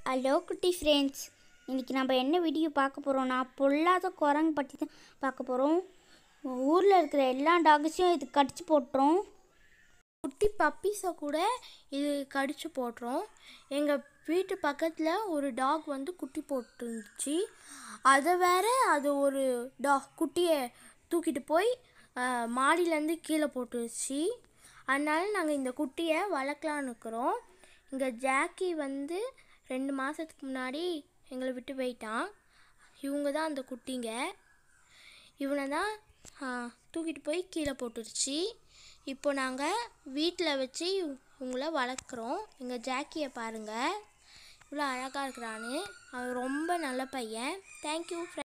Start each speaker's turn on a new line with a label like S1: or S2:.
S1: hello குட்டி friends இன்றைக்கி நம்ம என்ன வீடியோ பார்க்க போகிறோம்னா பொல்லாத குரங்கு பற்றி தான் பார்க்க போகிறோம் ஊரில் இருக்கிற எல்லா டாக்ஸையும் இது கடிச்சு போட்டுரும்
S2: குட்டி பப்பீஸை கூட இது கடிச்சு போட்டுரும் எங்கள் வீட்டு பக்கத்தில் ஒரு டாக் வந்து குட்டி போட்டுருந்துச்சு அதை வேற அது ஒரு டாக் குட்டியை தூக்கிட்டு போய் அஹ், மாடியிலேருந்து கீழே போட்டுருச்சு அதனால நாங்கள் இந்த குட்டியை வளர்க்கலான்னு இருக்கிறோம் இங்கே ஜாக்கி வந்து ரெண்டு மாதத்துக்கு முன்னாடி எங்களை விட்டு போயிட்டான் இவங்க தான் அந்த குட்டிங்க இவனை தான் ஆ, தூக்கிட்டு போய் கீழே போட்டுருச்சு இப்போ நாங்கள் வீட்டில் வச்சு இவங்கள வளர்க்குறோம் எங்கள் ஜாக்கியை பாருங்கள் இவ்வளோ அழகாக இருக்கிறான்னு அவன் ரொம்ப நல்ல பையன் தேங்க்யூ